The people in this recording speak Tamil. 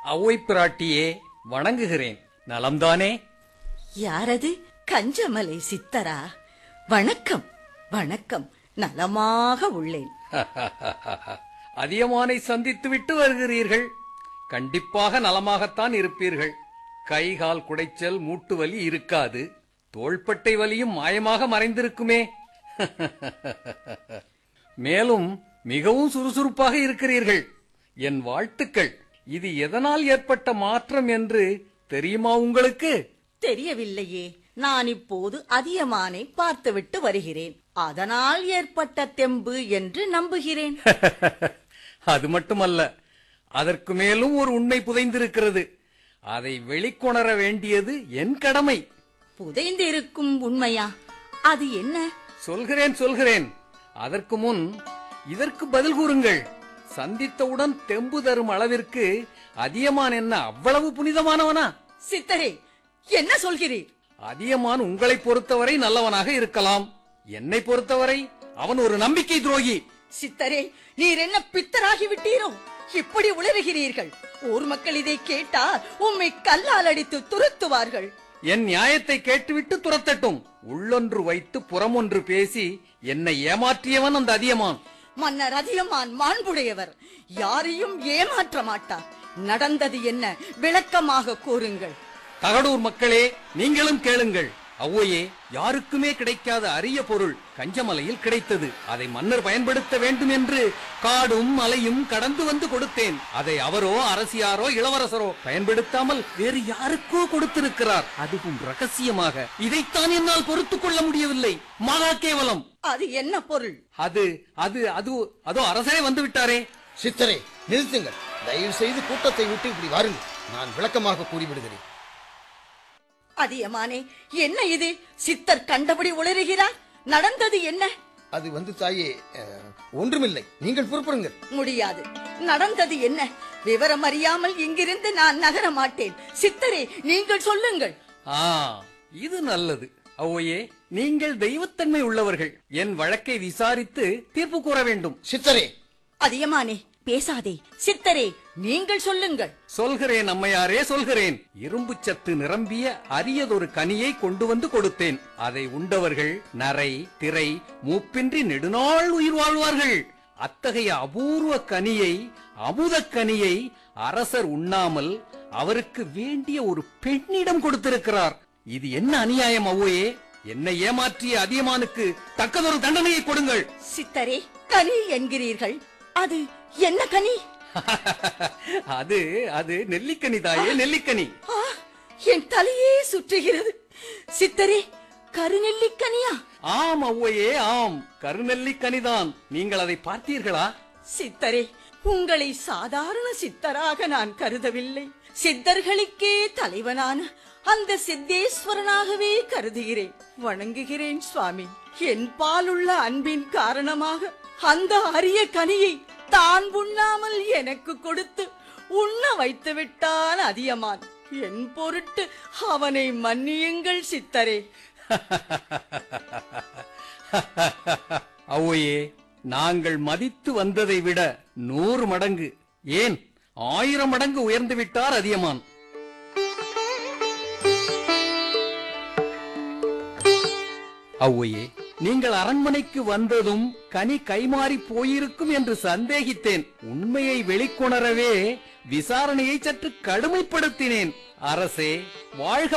அவ்வை பிராட்டியே வணங்குகிறேன் நலம்தானே யாரது கஞ்சமலை சித்தரா வணக்கம் வணக்கம் நலமாக உள்ளேன் அதியமானை சந்தித்து விட்டு வருகிறீர்கள் கண்டிப்பாக நலமாகத்தான் இருப்பீர்கள் கை கால் குடைச்சல் மூட்டு வலி இருக்காது தோள்பட்டை வலியும் மாயமாக மறைந்திருக்குமே மேலும் மிகவும் சுறுசுறுப்பாக இருக்கிறீர்கள் என் வாழ்த்துக்கள் இது எதனால் ஏற்பட்ட மாற்றம் என்று தெரியுமா உங்களுக்கு தெரியவில்லையே நான் இப்போது அதியமானை பார்த்துவிட்டு வருகிறேன் அதனால் ஏற்பட்ட தெம்பு என்று நம்புகிறேன் அது மட்டுமல்ல அதற்கு மேலும் ஒரு உண்மை புதைந்திருக்கிறது அதை வெளிக்கொணர வேண்டியது என் கடமை புதைந்து இருக்கும் உண்மையா அது என்ன சொல்கிறேன் சொல்கிறேன் அதற்கு முன் இதற்கு பதில் கூறுங்கள் சந்தித்தவுடன் தெம்பு தரும் அளவிற்கு அதியமான் என்ன அவ்வளவு புனிதமானவனா சித்தரே என்ன சொல்கிறீர் அதியமான் உங்களை பொறுத்தவரை நல்லவனாக இருக்கலாம் என்னை பொறுத்தவரை அவன் ஒரு நம்பிக்கை துரோகி சித்தரே நீர் என்ன பித்தராகி விட்டீரோ இப்படி உளறுகிறீர்கள் ஊர் மக்கள் இதை கேட்டால் உம்மை கல்லால் அடித்து துரத்துவார்கள் என் நியாயத்தை கேட்டுவிட்டு துரத்தட்டும் உள்ளொன்று வைத்து புறமொன்று பேசி என்னை ஏமாற்றியவன் அந்த அதியமான் மன்னர் அதியமான் மாண்புடையவர் யாரையும் ஏமாற்ற மாட்டார் நடந்தது என்ன விளக்கமாக கூறுங்கள் தகடூர் மக்களே நீங்களும் கேளுங்கள் அவ்வையே யாருக்குமே கிடைக்காத அரிய பொருள் கஞ்சமலையில் கிடைத்தது அதை மன்னர் பயன்படுத்த வேண்டும் என்று காடும் மலையும் கடந்து வந்து கொடுத்தேன் அதை அவரோ அரசியாரோ இளவரசரோ பயன்படுத்தாமல் வேறு யாருக்கோ கொடுத்திருக்கிறார் அதுவும் ரகசியமாக இதைத்தான் என்னால் பொறுத்துக் கொள்ள முடியவில்லை மகா கேவலம் அது என்ன பொருள் அது அது அது அதோ அரசரே வந்து விட்டாரே சித்தரே நிறுத்துங்கள் தயவு செய்து கூட்டத்தை விட்டு இப்படி வாருங்கள் நான் விளக்கமாக கூறிவிடுகிறேன் அதியமானே என்ன இது சித்தர் கண்டபடி உளறுகிறார் நடந்தது என்ன அது வந்து தாயே அஹ், ஒன்றுமில்லை நீங்கள் புறப்படுங்கள் முடியாது நடந்தது என்ன விவரம் அறியாமல் இங்கிருந்து நான் நகர மாட்டேன் சித்தரே நீங்கள் சொல்லுங்கள் ஆ இது நல்லது அவ்வையே நீங்கள் தெய்வத்தன்மை உள்ளவர்கள் என் வழக்கை விசாரித்து தீர்ப்பு கூற வேண்டும் சித்தரே அதியமானே பேசாதே சித்தரே நீங்கள் சொல்லுங்கள் சொல்கிறேன் அம்மையாரே சொல்கிறேன் இரும்பு சத்து நிரம்பிய அரியதொரு கனியை கொண்டு வந்து கொடுத்தேன் அதை உண்டவர்கள் நரை திரை மூப்பின்றி நெடுநாள் உயிர் வாழ்வார்கள் அத்தகைய அபூர்வ கனியை அமுதக் கனியை அரசர் உண்ணாமல் அவருக்கு வேண்டிய ஒரு பெண்ணிடம் கொடுத்திருக்கிறார் இது என்ன அநியாயம் அவ்வையே என்னை ஏமாற்றிய அதியமானுக்கு தக்கதொரு தண்டனையை கொடுங்கள் சித்தரே கனி என்கிறீர்கள் அது என்ன கனி அது அது நெல்லிக்கனி தாயே நெல்லிக்கனி ஆ, என் தலையே சுற்றுகிறது சித்தரே கருநெல்லிக்கனியா ஆம் அவ்வையே ஆம் கருநெல்லிக்கனிதான் நீங்கள் அதை பார்த்தீர்களா சித்தரே உங்களை சாதாரண சித்தராக நான் கருதவில்லை சித்தர்களுக்கே தலைவனான அந்த சித்தேஸ்வரனாகவே கருதுகிறேன் வணங்குகிறேன் சுவாமி என் பாலுள்ள அன்பின் காரணமாக அந்த அரிய கனியை தான் உண்ணாமல் எனக்கு கொடுத்து உண்ண வைத்து விட்டான் அதியமான் என் பொருட்டு அவனை மன்னியுங்கள் சித்தரே அவ்வையே நாங்கள் மதித்து வந்ததை விட நூறு மடங்கு ஏன் ஆயிரம் மடங்கு உயர்ந்து விட்டார் அதியமான் அவ்வையே நீங்கள் அரண்மனைக்கு வந்ததும் கனி கைமாறி போயிருக்கும் என்று சந்தேகித்தேன் உண்மையை வெளிக்கொணரவே விசாரணையை சற்று கடுமைப்படுத்தினேன் அரசே வாழ்க